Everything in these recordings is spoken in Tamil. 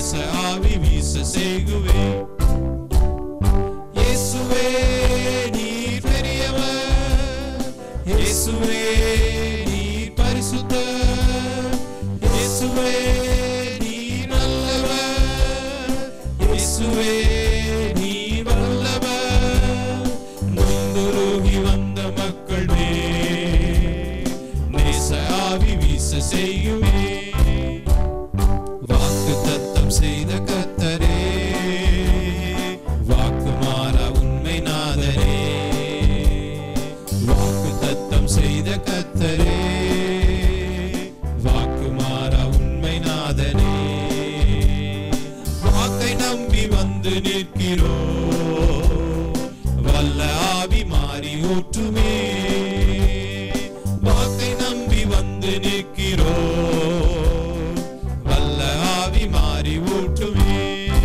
நேச ஆவி வீச செய்குவேன் இயேசுவே நீர் பெரியவர் இயேசுவே நீர் பரிசுத்தர் இயேசுவே நீர் நல்லவர் இயேசுவே நீர் வல்லவர் நொந்துருகி வந்த மக்கள் மேல் நேச ஆவி வீச செய்யுமே வாக்கு தத்தம் செய்த கத்தரே வாக்கு மாறா உண்மை நாதரே வாக்கு தத்தம் செய்த கத்தரே வாக்கு மாறா உண்மை நாதனே வாக்கை நம்பி வந்து நிற்கிறோ வல்ல ஆவி மாறி ஊற்றுமே வாக்கை நம்பி வந்து நிற்கிறோ வல்ல ஆவி மாறி ஊற்றுமே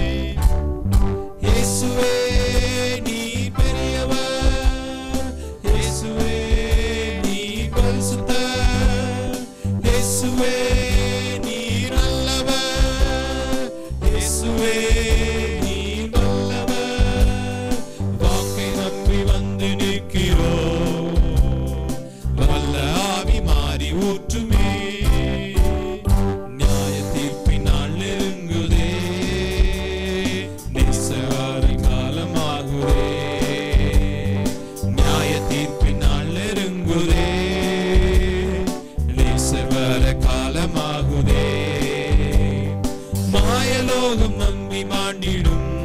இயேசுவே நீ பெரியவர் இயேசுவே நீ பரிசுத்தர் இயேசுவே நீ நல்லவர் இயேசுவே நீ வல்லவர் வாக்கை நம்பி வந்து நிற்கிறோம் வல்ல ஆவி மாறி ஊற்றுமே நியாய தீர்ப்பினால் நெருங்குதே நேசவாரி காலமாகுதே நியாய தீர்ப்பினால் நெருங்குதே நேசவர காலமாகுதே மாயலோகம் நம்பி மாண்டிடும்